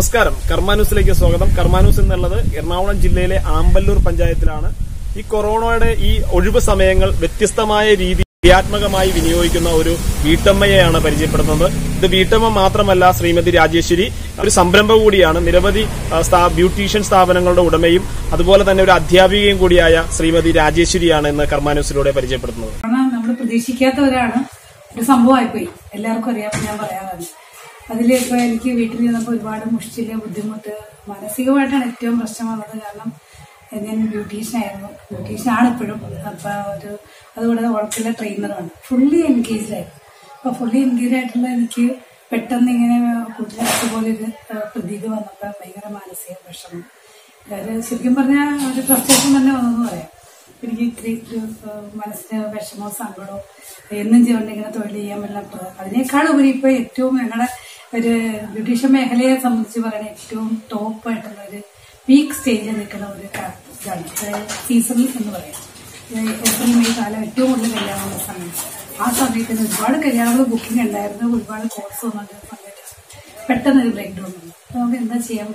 നമസ്കാരം കർമാന്യൂസിലേക്ക് സ്വാഗതം കർമാന്യൂസ് എന്നുള്ളത് എറണാകുളം ജില്ലയിലെ ആമ്പല്ലൂർ പഞ്ചായത്തിലാണ് ഈ കൊറോണയുടെ ഈ ഒഴിവ് സമയങ്ങൾ വ്യത്യസ്തമായ രീതി ക്രിയാത്മകമായി വിനിയോഗിക്കുന്ന ഒരു വീട്ടമ്മയെയാണ് പരിചയപ്പെടുന്നത് ഇത് വീട്ടമ്മ മാത്രമല്ല ശ്രീമതി രാജേശ്വരി ഒരു സംരംഭം കൂടിയാണ് നിരവധി ആ, സ്ഥാ- ബ്യൂട്ടീഷ്യൻ സ്ഥാപനങ്ങളുടെ ഉടമയും അതുപോലെ തന്നെ ഒരു അധ്യാപികയും കൂടിയായ ശ്രീമതി രാജേശ്വരിയാണ് ഇന്ന് കർമാന്യൂസിലൂടെ പരിചയപ്പെടുത്തുന്നത് കാരണം നമ്മൾ പ്രതീക്ഷിക്കാത്തവരാണ് ഒരു സംഭവമായിപ്പോയി എല്ലാവർക്കും അറിയാം ഞാൻ പറയാറുണ്ട് അതിലിപ്പോ എനിക്ക് വീട്ടിൽ ചെന്നപ്പോൾ ഒരുപാട് മുഷിച്ചില് ബുദ്ധിമുട്ട് മാനസികമായിട്ടാണ് ഏറ്റവും പ്രശ്നം വന്നത് കാരണം ഞാൻ ബ്യൂട്ടീഷ്യൻ ആയിരുന്നു ബ്യൂട്ടീഷ്യൻ ആണ് ഇപ്പോഴും അപ്പൊ ഒരു അതുകൂടെ ഉറപ്പിലെ ട്രെയിനറാണ് ഫുള്ളി എൻഗേജ് ആയിരുന്നു അപ്പൊ ഫുള്ളി എൻഗേജ് ആയിട്ടുള്ള എനിക്ക് പെട്ടെന്ന് ഇങ്ങനെ കൂട്ടിലടച്ച പോലെ ഒരു ഏഹ്, പ്രതീതി വന്നപ്പോൾ ഭയങ്കര മാനസിക വിഷമം അതായത് ശരിക്കും പറഞ്ഞാൽ ഒരു ഫ്രസ്ട്രേഷൻ തന്നെ വന്നെന്ന് പറയാം എനിക്ക് ഇത്തിരി ഒരു ഏഹ്, മനസ്സിന് വിഷമോ സങ്കടമോ എന്നും ചെയ്യുന്നുണ്ട് ഇങ്ങനെ തൊഴിൽ ചെയ്യാൻ പറ്റില്ല അതിനേക്കാൾ ഉപരി ഇപ്പൊ ഏറ്റവും ഞങ്ങളുടെ ഒരു ബ്യൂട്ടീഷ്യൻ മേഖലയെ സംബന്ധിച്ച് പറയുന്ന ഏറ്റവും ടോപ്പ് ആയിട്ടുള്ള ഒരു പീക്ക് സ്റ്റേജിൽ നിൽക്കുന്ന ഒരു ക- ഇതാണ് സീസൺ എന്ന് പറയാം ഇത് ഏപ്രിൽ മെയ് കാലം ഏറ്റവും കൂടുതൽ കല്യാണമുള്ള സമയം ആ സമയത്തിന് ഒരുപാട് കല്യാണങ്ങൾ ബുക്കിംഗ് ഉണ്ടായിരുന്നു ഒരുപാട് കോഴ്സ് വന്നിട്ട് സമയത്ത് പെട്ടെന്ന് ഒരു ബ്രേക്ക് ഡൗൺ വന്നു അപ്പൊ നമുക്ക് എന്താ ചെയ്യാൻ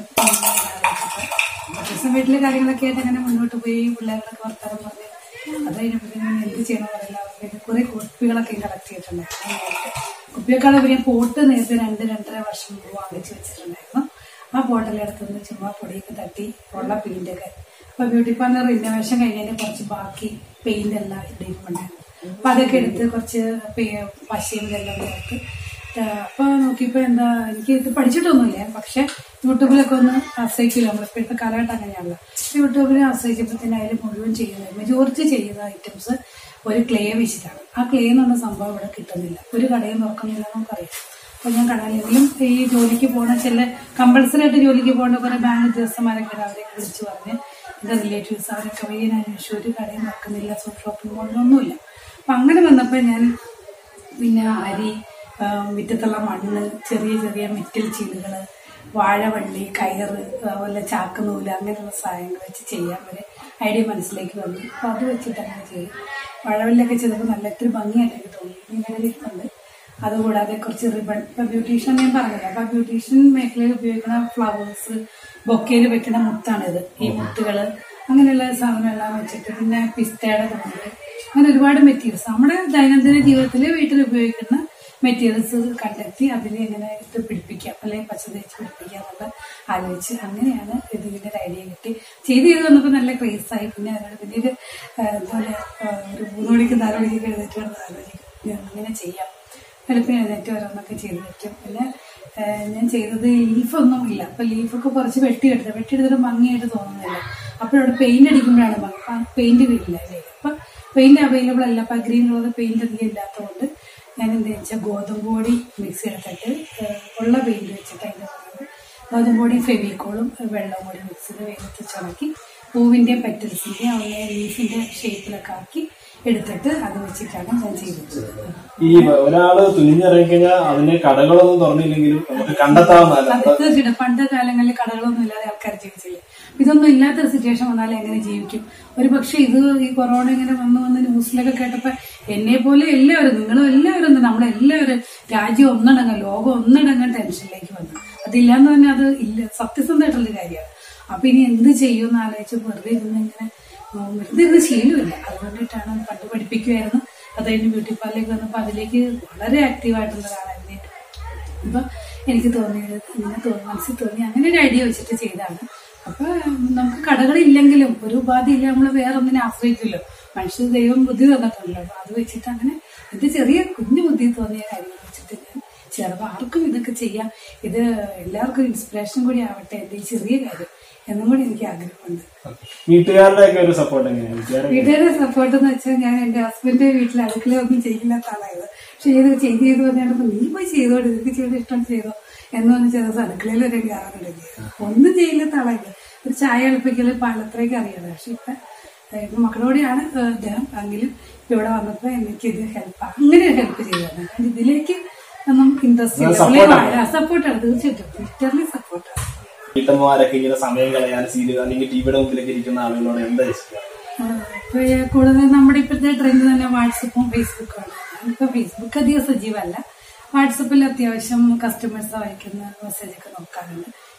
പറ്റും ദിവസം വീട്ടിലെ കാര്യങ്ങളൊക്കെ ആയിട്ട് അങ്ങനെ മുന്നോട്ട് പോയി പിള്ളേരോടൊക്കെ വർത്താനം പറഞ്ഞ് അത് കഴിഞ്ഞപ്പോഴത്തേക്കും എന്ത് ചെയ്യണമെന്ന് അറിയില്ല അവർക്ക് കുറെ കുപ്പികളൊക്കെ കളക്ട് ചെയ്തിട്ടുണ്ടായിരുന്നു നേരത്തെ കുപ്പിയേക്കാൾ ഇവര് പോട്ട് നേരത്തെ രണ്ട് രണ്ടര വർഷം മുമ്പ് വാങ്ങിച്ചു വെച്ചിട്ടുണ്ടായിരുന്നു ആ പോട്ടലെടുത്തുനിന്ന് ചുമ്മാ പൊടിയൊക്കെ തട്ടി ഉള്ള പെയിന്റൊക്കെ അപ്പൊ ബ്യൂട്ടി പാർലർ റിനോവേഷൻ കഴിഞ്ഞതിന് കുറച്ച് ബാക്കി പെയിന്റ് എല്ലാം ഇട്ടിട്ടുണ്ടായിരുന്നു അപ്പൊ അതൊക്കെ എടുത്ത് കുറച്ച് പേ- പശയും ഇതെല്ലാം ചേർത്ത് ഏഹ് അപ്പൊ നോക്കിയപ്പോ എന്താ എനിക്ക് ഇത് പഠിച്ചിട്ടൊന്നുമില്ല പക്ഷെ യൂട്യൂബിലൊക്കെ ഒന്ന് ആശ്രയിക്കില്ല നമ്മൾ ഇപ്പോഴത്തെ കാലഘട്ടം അങ്ങനെയാണല്ലോ യൂട്യൂബിൽ ആശ്രയിച്ചപ്പോൾ തന്നെ അതിൽ മുഴുവൻ ചെയ്യുന്നത് മെജോറിറ്റി ചെയ്യുന്ന ഐറ്റംസ് ഒരു ക്ലേ വെച്ചിട്ടാണ് ആ ക്ലേ എന്ന് പറഞ്ഞ സംഭവം ഇവിടെ കിട്ടുന്നില്ല ഒരു കടയും തുറക്കുന്നില്ല നമുക്കറിയാം അപ്പൊ ഞാൻ കടയിലെങ്കിലും ഈ ജോലിക്ക് പോണ ചില കമ്പൾസറി ആയിട്ട് ജോലിക്ക് പോകേണ്ട കുറെ ബാങ്ക് ഉദ്യോഗസ്ഥന്മാരൊക്കെ ഉണ്ട്. അവരെ വിളിച്ചു പറഞ്ഞ് എന്റെ റിലേറ്റീവ്സ് അവരൊക്കെ വഴി ഞാൻ അന്വേഷിച്ചു ഒരു കടയും തുറക്കുന്നില്ല ഷോപ്പിംഗ് പോകണമെന്നൊന്നുമില്ല അപ്പൊ അങ്ങനെ വന്നപ്പോ ഞാൻ പിന്നെ അരി ആ, മുറ്റത്തുള്ള മണ്ണ് ചെറിയ ചെറിയ മെറ്റൽ ചീലുകള് വാഴവള്ളി കയറ് അതുപോലെ ചാക്ക് നൂല് അങ്ങനെയുള്ള സാധനങ്ങൾ വെച്ച് ചെയ്യാൻ ഒരു ഐഡിയ മനസ്സിലേക്ക് വന്നു അപ്പൊ അത് വെച്ചിട്ട് അങ്ങനെ ചെയ്യും വാഴവള്ളിയൊക്കെ ചെയ്തപ്പോൾ നല്ല ഇത്തിരി ഭംഗിയായിട്ട് എനിക്ക് തോന്നി ഇങ്ങനെ ഇരിപ്പുണ്ട് അതുകൂടാതെ കുറച്ച് റിബൺ ഇപ്പൊ ബ്യൂട്ടീഷ്യൻ ഞാൻ പറഞ്ഞില്ല അപ്പൊ ബ്യൂട്ടീഷ്യൻ മേഖലയിൽ ഉപയോഗിക്കുന്ന ഫ്ലവേഴ്സ് ബൊക്കയിൽ വെക്കുന്ന മുത്താണിത് ഈ മുത്തുകള് അങ്ങനെയുള്ള സാധനമെല്ലാം വെച്ചിട്ട് പിന്നെ പിസ്തയുടെ തൊണ്ട് അങ്ങനെ ഒരുപാട് മെറ്റീരിയൽസ് നമ്മുടെ ദൈനംദിന ജീവിതത്തിൽ വീട്ടിൽ ഉപയോഗിക്കുന്ന മെറ്റീരിയൽസ് കണ്ടെത്തി അതിൽ എങ്ങനെ ഇത് പിടിപ്പിക്കാം അല്ലെങ്കിൽ പച്ച തേച്ച് പിടിപ്പിക്കാം എന്നുള്ള ആലോചിച്ച് അങ്ങനെയാണ് ഇത് ഇതിന്റെ ഒരു ഐഡിയ കിട്ടി ചെയ്ത് ചെയ്ത് വന്നപ്പോൾ നല്ല ക്രേസ് ആയി പിന്നെ അതിനോട് പിന്നെ ഒരു ആ, എന്താ പറയാ ആ, ഒരു മൂന്ന് മണിക്ക് നാല് മണിക്ക് എഴുന്നേറ്റ് കിടന്ന് ആലോചിക്കും ഞാൻ ഇങ്ങനെ ചെയ്യാം വെളുപ്പിന് എഴുന്നേറ്റ് വരാമെന്നൊക്കെ ചെയ്ത് വെക്കും പിന്നെ ആ, ഞാൻ ചെയ്തത് ലീഫൊന്നും ഇല്ല അപ്പൊ ലീഫൊക്കെ കുറച്ച് വെട്ടിയെടുത്ത് വെട്ടിയെടുത്തിട്ട് ഭംഗിയായിട്ട് തോന്നുന്നില്ല അപ്പോഴവിടെ പെയിന്റ് അടിക്കുമ്പോഴാണ് ഭംഗി അപ്പൊ പെയിന്റ് ഇല്ല അല്ലേ അപ്പൊ പെയിന്റ് അവൈലബിൾ അല്ല അപ്പൊ ഗ്രീൻ കളർ പെയിന്റ് അധികം ഇല്ലാത്തതുകൊണ്ട് ഞാൻ എന്താ വെച്ചാൽ ഗോതമ്പ് പൊടി മിക്സ് എടുത്തിട്ട് ആ, ഉള്ള പെയിന്റ് വെച്ചിട്ട് അതിന്റെ മുകളിൽ ഗോതമ്പ് പൊടി ഫെവിക്കോളും വെള്ളവും കൂടി മിക്സ് ചെയ്ത് വെയിലത്ത് ചുണക്കി പൂവിന്റെ പെറ്റൽസിന്റെ അതുപോലെ ലീഫിന്റെ ഷേപ്പിലൊക്കെ ആക്കി എടുത്തിട്ട് അത് വെച്ചിട്ടാണ് ഞാൻ ചെയ്തത് ഈ ഒരാള് തുനിഞ്ഞിറങ്ങിക്കഴിഞ്ഞാൽ അതിന് കടകളൊന്നും തുറന്നില്ലെങ്കിലും നമുക്ക് കണ്ടെത്താവുന്നതല്ല അത് തീർച്ചയായിട്ടും പണ്ട് കാലങ്ങളിൽ കടകളൊന്നും ഇല്ലാതെ ആൾക്കാർ ജീവിച്ചില്ലേ ഇതൊന്നും ഇല്ലാത്ത സിറ്റുവേഷൻ വന്നാൽ എങ്ങനെ ജീവിക്കും ഒരു പക്ഷെ ഇത് ഈ കൊറോണ ഇങ്ങനെ വന്നു വന്ന് ന്യൂസിലൊക്കെ കേട്ടപ്പോ എന്നെ പോലെ എല്ലാവരും നിങ്ങളും എല്ലാവരും തന്നെ നമ്മളെല്ലാവരും രാജ്യം ഒന്നടങ്കം ലോകം ഒന്നടങ്കം ടെൻഷനിലേക്ക് വന്നു അതില്ലാന്ന് തന്നെ അത് ഇല്ല സത്യസന്ധമായിട്ടുള്ള കാര്യമാണ് അപ്പൊ ഇനി എന്ത് ചെയ്യുമെന്ന് ആലോചിച്ച് വെറുതെ ഇരുന്ന് ഇങ്ങനെ ഉം, വെറുതെ ഇരുന്ന് ശീലമില്ല അതുകൊണ്ടിട്ടാണ് പണ്ട് പഠിപ്പിക്കുമായിരുന്നു അത് കഴിഞ്ഞ് ബ്യൂട്ടി പാർലറിലേക്ക് വന്നപ്പോൾ അതിലേക്ക് വളരെ ആക്റ്റീവായിട്ടുള്ള ഒരാളായിരുന്നു അപ്പൊ എനിക്ക് തോന്നിയത് ഇങ്ങനെ തോന്നി മനസ്സിൽ തോന്നി അങ്ങനെ ഒരു ഐഡിയ വെച്ചിട്ട് ചെയ്താണ് അപ്പൊ നമുക്ക് കടകളില്ലെങ്കിലും ഒരു ഉപാധി ഇല്ല നമ്മൾ വേറെ ഒന്നിനെ ആശ്രയിക്കില്ലോ മനുഷ്യ ദൈവം ബുദ്ധി തന്നിട്ടുണ്ടല്ലോ അപ്പൊ അത് വെച്ചിട്ട് അങ്ങനെ ഇത് ചെറിയ കുഞ്ഞു ബുദ്ധി തോന്നിയ കാര്യങ്ങൾ വെച്ചിട്ട് ഞാൻ ചെറുപ്പം ആർക്കും ഇതൊക്കെ ചെയ്യാം ഇത് എല്ലാവർക്കും ഇൻസ്പിറേഷൻ കൂടി ആവട്ടെ എന്റെ ഈ ചെറിയ കാര്യം എന്നും കൂടി എനിക്ക് ആഗ്രഹമുണ്ട് വീട്ടുകാരുടെ ഒക്കെ ഒരു സപ്പോർട്ട് എങ്ങനെയാണ് വീട്ടുകാരെ വീട്ടുകാരുടെ സപ്പോർട്ട് എന്ന് വെച്ചാൽ ഞാൻ എന്റെ ഹസ്ബൻഡ് വീട്ടിൽ അടുക്കള ഒന്നും ചെയ്യില്ലാത്ത ആളായത് പക്ഷെ ഇത് ചെയ്ത് ചെയ്ത് വന്നിട്ട് നീ പോയി ചെയ്തോട് നിനക്ക് ചെയ്ത് ഇഷ്ടം ചെയ്തോ എന്ന് പറഞ്ഞ് ചില ദിവസം അടുക്കളയിൽ വരെ കയറാറുണ്ട് ഒന്നും ചെയ്യില്ലാത്ത ആളായത് ഒരു ചായ എളുപ്പിക്കല് പാലത്രയ്ക്ക് അറിയാതെ പക്ഷെ ഇപ്പൊ ഏഹ്, ഇപ്പൊ മക്കളോടെയാണ് ഏഹ്, അദ്ദേഹം എങ്കിലും ഇവിടെ വന്നപ്പോ എനിക്ക് ഇത് ഹെൽപ്പ് അങ്ങനെ ഹെൽപ്പ് ചെയ്തതാണ് ഞാൻ ഇതിലേക്ക് ഒന്നും ഇൻട്രസ്റ്റ് ഇല്ല സപ്പോർട്ടാണ് തീർച്ചയായിട്ടും ട്വിറ്ററിൽ സപ്പോർട്ടാണ് വീട്ടമ്മമാരൊക്കെ ഇങ്ങനെ സമയം കളയാൻ സീരിയൽ അല്ലെങ്കിൽ ടിവിയുടെ മുമ്പിലൊക്കെ ഇരിക്കുന്ന ആളുകളോട് എന്താ ഇഷ്ടം ഇപ്പൊ കൂടുതൽ നമ്മുടെ ഇപ്പോഴത്തെ ട്രെൻഡ് തന്നെ വാട്സപ്പും ഫേസ്ബുക്കും ആണ് ഇപ്പൊ ഫേസ്ബുക്ക് അധികം സജീവമല്ല വാട്സപ്പിൽ അത്യാവശ്യം കസ്റ്റമേഴ്സ് അയക്കുന്ന മെസ്സേജ് ഒക്കെ നോക്കാറുണ്ട്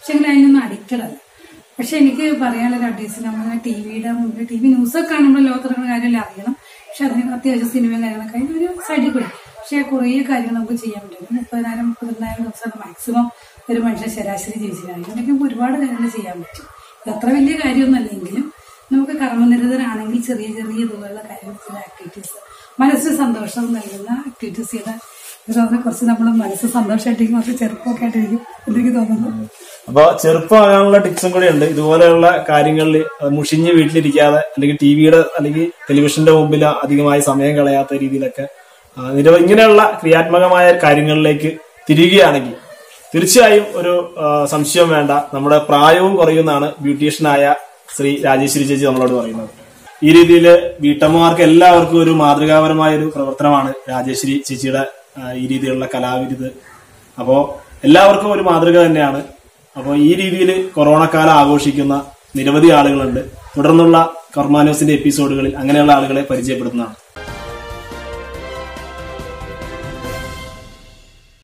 പക്ഷെ എങ്കിൽ അതിനൊന്നും അഡിക്റ്റഡ് അല്ല പക്ഷെ എനിക്ക് പറയാനുള്ള അഡ്വൈസ് നമ്മൾ ടി വിയുടെ മുമ്പിൽ ടി വി ന്യൂസൊക്കെ കാണുമ്പോൾ ലോകത്തിലുള്ള കാര്യമെല്ലാം അറിയണം പക്ഷെ അതിന് അത്യാവശ്യം സിനിമയും കാര്യങ്ങളൊക്കെ അതിന് ഒരു സൈഡിൽ കൂടി പക്ഷെ കുറേ കാര്യങ്ങൾ നമുക്ക് ചെയ്യാൻ പറ്റും മുപ്പതിനായിരം മുപ്പത്തിരണ്ടായിരം ദിവസം മാക്സിമം ഒരു മനുഷ്യൻ ശരാശരി ജീവിച്ചിട്ടാണ് ഇതിനൊക്കെ നമുക്ക് ഒരുപാട് കാര്യങ്ങൾ ചെയ്യാൻ പറ്റും ഇത് അത്ര വലിയ കാര്യമൊന്നുമല്ലെങ്കിലും നമുക്ക് കർമ്മനിരതരാണെങ്കിൽ ചെറിയ ചെറിയ ഇതുപോലുള്ള കാര്യങ്ങൾ ചെയ്ത ആക്ടിവിറ്റീസ് മനസ്സിന് സന്തോഷം നൽകുന്ന ആക്ടിവിറ്റീസ് ചെയ്ത ഇതൊക്കെ കുറച്ച് നമ്മൾ മനസ്സ് സന്തോഷമായിട്ടിരിക്കും കുറച്ച് ചെറുപ്പമൊക്കെ ആയിട്ടിരിക്കും എനിക്ക് തോന്നുന്നു അപ്പൊ ചെറുപ്പമാകാനുള്ള ടിപ്സും കൂടി ഉണ്ട് ഇതുപോലെയുള്ള കാര്യങ്ങളിൽ മുഷിഞ്ഞ് വീട്ടിലിരിക്കാതെ അല്ലെങ്കിൽ ടിവിയുടെ അല്ലെങ്കിൽ ടെലിവിഷന്റെ മുമ്പിൽ അധികമായി സമയം കളയാത്ത രീതിയിലൊക്കെ ആ, നിരവധി ഇങ്ങനെയുള്ള ക്രിയാത്മകമായ കാര്യങ്ങളിലേക്ക് തിരികുകയാണെങ്കിൽ തീർച്ചയായും ഒരു ആ, സംശയം വേണ്ട നമ്മുടെ പ്രായവും കുറയുമെന്നാണ് ബ്യൂട്ടീഷ്യനായ ശ്രീ രാജേശ്വരി ചേച്ചി നമ്മളോട് പറയുന്നത് ഈ രീതിയിൽ വീട്ടമ്മമാർക്ക് എല്ലാവർക്കും ഒരു മാതൃകാപരമായ ഒരു പ്രവർത്തനമാണ് രാജേശ്വരി ചേച്ചിയുടെ ആ, ഈ രീതിയിലുള്ള കലാവിരുത് അപ്പോ എല്ലാവർക്കും ഒരു മാതൃക തന്നെയാണ് അപ്പോൾ ഈ രീതിയിൽ കൊറോണ കാലം ആഘോഷിക്കുന്ന നിരവധി ആളുകളുണ്ട് തുടർന്നുള്ള കർമാനോസിന്റെ എപ്പിസോഡുകളിൽ അങ്ങനെയുള്ള ആളുകളെ പരിചയപ്പെടുത്തുന്നതാണ്